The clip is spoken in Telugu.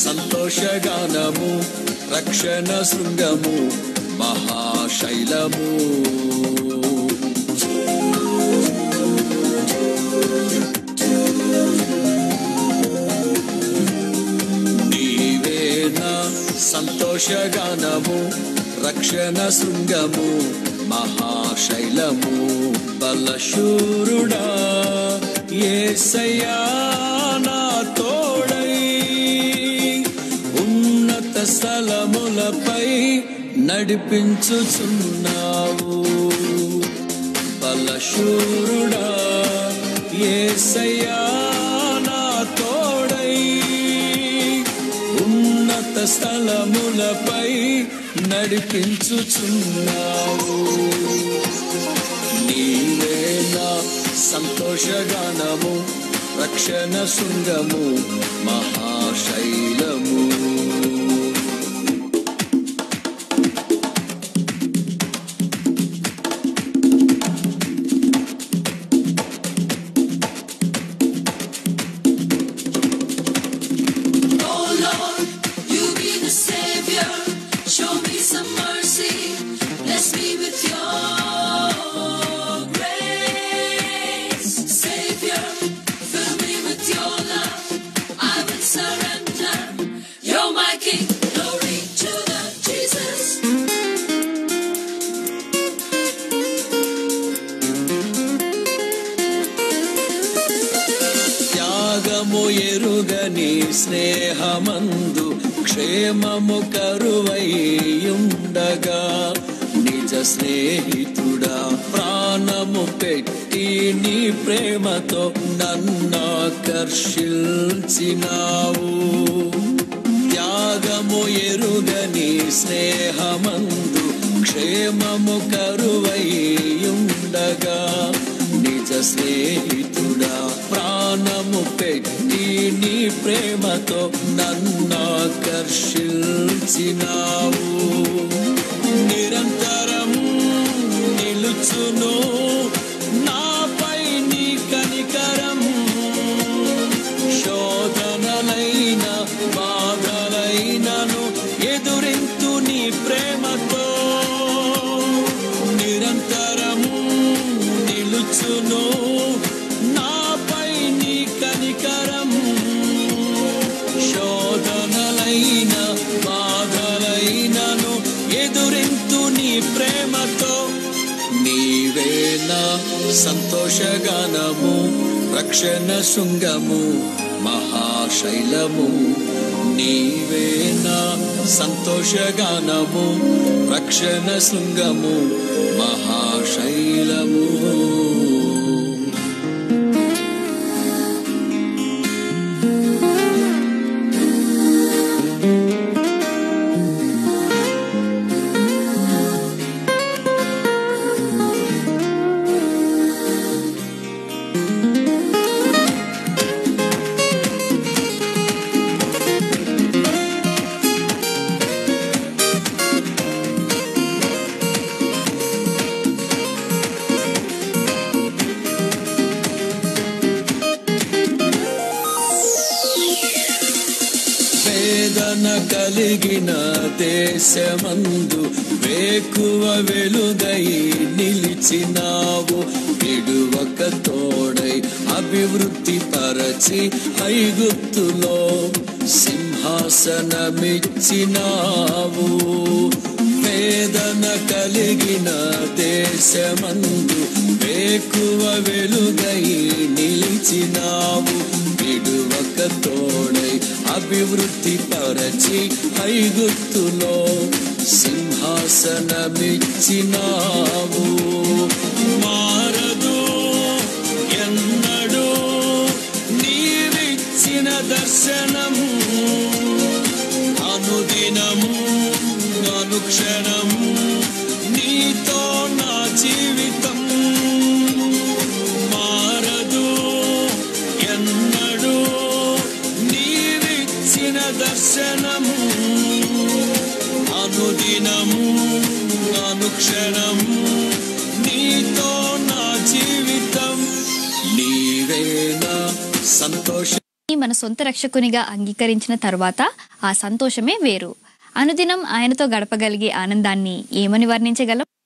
సంతోషగానము రక్షణ శృంగము మహాశైలము నీవేనా సంతోషగానము రక్షణ శృంగము మహాశైలము బలశూరుడా ఏసయ్యా నా తోడై ఉన్నత స్థలములపై నడిపించుచున్నావు బలశూరుడా ఏసయ్యా నా తోడై ఉన్నత స్థలములపై నడిపించుచున్నావు నీవేనా సంతోషగానము రక్షణ శృంగము మహాశైలము Oh Lord, you be the Savior. Show me some mercy. Bless me with your grace. Savior, fill me with your love. I will surrender. You're my King. Glory to the Jesus. త్యాగము ఎరుగని స్నేహమందు క్షేమము కరువైయుండగా నిజ స్నేహితుడా ప్రాణము పెట్టి నీ ప్రేమతో నన్నాకర్షించినావు త్యాగము ఎరుగని స్నేహమందు క్షేమము కరువైయుండగా నిజ స్నేహితుడా ప్రాణము పెట్టి నీ ప్రేమతో నన్నాకర్షించినావు నిరంతరం నిలుచును నాపై నీ కనికరం శోధనలైన బాధలైనను ఎదురింతు నీ ప్రేమతో నిరంతరము నిలుచును నాపై నీ కనికరం శోధనలైన బాధలైనను ఎదురింతు నీ ప్రేమతో నీవేనా సంతోషగానము రక్షణ శృంగము మహాశైలము నీవేనా సంతోషగానము రక్షణ శృంగము మహాశైలము వేదన కలిగిన దేశమందు వేకువ వెలుగై నిలిచినావు విడువక తోడై అభివృద్ధి పరచి ఐగుప్తులో సింహాసనమిచ్చినావు వేదన కలిగిన దేశమందు వేకువ వెలుగై నిలిచినావు విడువక తోడై అభివృద్ధి పరచి ఐగుప్తులో సింహాసనమిచ్చినావు మారదు ఎన్నడూ నీవిచ్చిన దర్శనము అనుదినము అనుక్షణము నీతో నా జీవితం మారదు ఎన్నడూ నీవిచ్చిన దర్శనము అనుదినము అనుక్షణము నీతో నా జీవితం నీవేనా సంతోష మన సొంత రక్షకునిగా అంగీకరించిన తరువాత ఆ సంతోషమే వేరు అనుదినం ఆయనతో గడపగలిగే ఆనందాన్ని ఏమని వర్ణించగలం